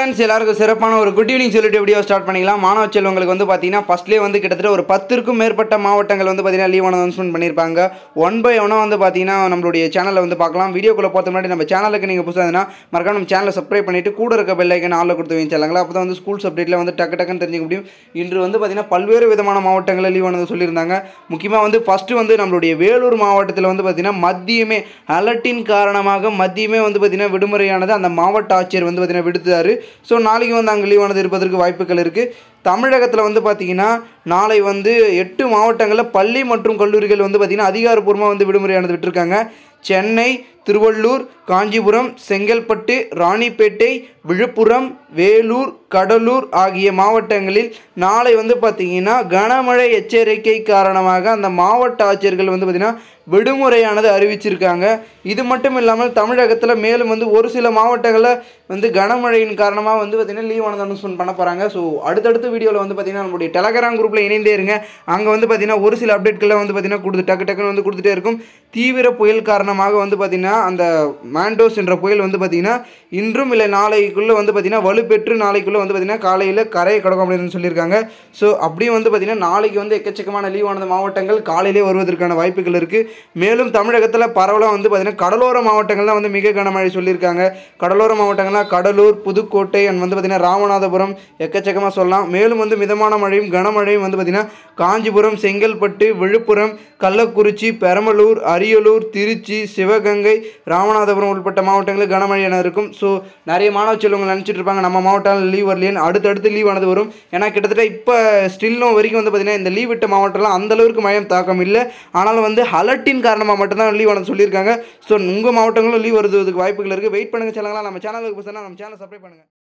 friends எல்லாருக்கும் சிறப்பான ஒரு குட் ஈவினிங் சொல்லிட்டு வீடியோ ஸ்டார்ட் பண்ணிக்கலாம் மாணவ செல்வங்களுக்கு வந்து பார்த்தீங்கன்னா ஃபஸ்ட்லேயே வந்து கிட்டத்தட்ட ஒரு பத்திற்கும் மேற்பட்ட மாவட்டங்கள் வந்து பார்த்தீங்கன்னா லீவ் அனௌன்ஸ்மெண்ட் பண்ணியிருப்பாங்க ஒன் பை ஒன்னாக வந்து பார்த்தீங்கன்னா நம்மளுடைய சேனலில் வந்து பார்க்கலாம் வீடியோக்குள்ளே போகிறது முன்னாடி நம்ம சேனலுக்கு நீங்கள் புதுசாக இருந்தால் மறக்காம நம்ம சேனலை சப்ஸ்கிரைப் பண்ணிட்டு கூட இருக்க பெல் ஐக்கன் ஆளில் கொடுத்து வச்சாங்களா அப்போ தான் வந்து ஸ்கூல்ஸ் அப்டேட்டில் வந்து டக்கு டக்குன்னு தெரிஞ்சுக்க முடியும் இன்று வந்து பார்த்தீங்கன்னா பல்வேறு விதமான மாவட்டங்களில் லீவ் ஆனது சொல்லியிருந்தாங்க முக்கியமாக வந்து ஃபஸ்ட்டு வந்து நம்மளுடைய வேலூர் மாவட்டத்தில் வந்து பார்த்தீங்கன்னா மத்தியமே அலர்ட்டின் காரணமாக மத்தியமே வந்து பார்த்தீங்கன்னா விடுமுறையானது அந்த மாவட்ட ஆட்சியர் வந்து பார்த்தீங்கன்னா விடுத்தாரு ஸோ நாளைக்கு வந்து அங்கே லீவானது இருப்பதற்கு வாய்ப்புகள் இருக்குது தமிழகத்தில் வந்து பார்த்திங்கன்னா நாளை வந்து எட்டு மாவட்டங்களில் பள்ளி மற்றும் கல்லூரிகள் வந்து பார்த்திங்கன்னா அதிகாரப்பூர்வமாக வந்து விடுமுறையானது விட்டுருக்காங்க சென்னை திருவள்ளூர் காஞ்சிபுரம் செங்கல்பட்டு ராணிப்பேட்டை விழுப்புரம் வேலூர் கடலூர் ஆகிய மாவட்டங்களில் நாளை வந்து பார்த்திங்கன்னா கனமழை எச்சரிக்கை காரணமாக அந்த மாவட்ட ஆட்சியர்கள் வந்து பார்த்திங்கன்னா விடுமுறையானது அறிவிச்சிருக்காங்க இது மட்டும் இல்லாமல் தமிழகத்தில் மேலும் வந்து ஒரு சில மாவட்டங்களில் வந்து கனமழையின் காரணமாக வந்து பார்த்திங்கன்னா லீவ் ஆனது அனௌன்ஸ்மெண்ட் பண்ண போகிறாங்க ஸோ அடுத்தடுத்த வீடியோவில் வந்து பார்த்திங்கன்னா நம்மளுடைய டெலகிராம் குரூப்பில் இணைந்தே இருங்க அங்கே வந்து பார்த்திங்கன்னா ஒரு சில அப்டேட்கள்லாம் வந்து பார்த்திங்கன்னா கொடுத்து டக்கு டக்குன்னு வந்து கொடுத்துட்டே இருக்கும் தீவிர புயல் காரணமாக வந்து பார்த்திங்கன்னா அந்த மாண்டோஸ் என்ற புயல் வந்து பார்த்திங்கன்னா இன்றும் இல்லை நாளைக்குள்ளே வந்து பார்த்திங்கன்னா வலுப்பெற்று நாளைக்குள்ளே வந்து பார்த்திங்கன்னா காலையில் கரையை கடக்கும் அப்படின்னு சொல்லியிருக்காங்க ஸோ அப்படியும் வந்து பார்த்திங்கன்னா நாளைக்கு வந்து எக்கச்சக்கமான லீவ் ஆனது மாவட்டங்கள் காலையிலே வருவதற்கான வாய்ப்புகள் இருக்குது மேலும் தமிழகத்தில் பரவலாக வந்து பார்த்திங்கன்னா கடலோர மாவட்டங்கள் தான் வந்து மிக கனமழை சொல்லியிருக்காங்க கடலோர மாவட்டங்கள்லாம் கடலூர் புதுக்கோட்டை அண்ட் வந்து பார்த்திங்கன்னா ராமநாதபுரம் எக்கச்சக்கமாக சொல்லலாம் மேலும் வந்து மிதமான மழையும் கனமழையும் வந்து பார்த்திங்கன்னா காஞ்சிபுரம் செங்கல்பட்டு விழுப்புரம் கள்ளக்குறிச்சி பெரம்பலூர் அரியலூர் திருச்சி சிவகங்கை ராமநாதபுரம் உட்பட்ட மாவட்டங்களில் கனமழை என இருக்கும் ஸோ நிறைய மாணவ செல்வங்கள் நினச்சிட்டு இருப்பாங்க நம்ம மாவட்டம் லீவ் வரலையேன்னு அடுத்தடுத்து லீவ் ஆனது வரும் ஏன்னா கிட்டத்தட்ட இப்போ ஸ்டில்லும் வரைக்கும் வந்து பார்த்திங்கன்னா இந்த லீவ் விட்ட மாவட்டம்லாம் அந்த அளவுக்கு மழையும் தாக்கம் இல்லை ஆனாலும் வந்து அலர்ட்டின் காரணமாக மட்டும்தான் லீவ் ஆனது சொல்லியிருக்காங்க ஸோ உங்கள் மாவட்டங்களும் லீவ் வருவதற்கு வாய்ப்புகள் இருக்குது வெயிட் பண்ணுங்கள் சேனலாம் நம்ம சேனலுக்கு புதுசாக நம்ம சேனல் சப்ஸ்கிரைப் பண்ணுங்கள்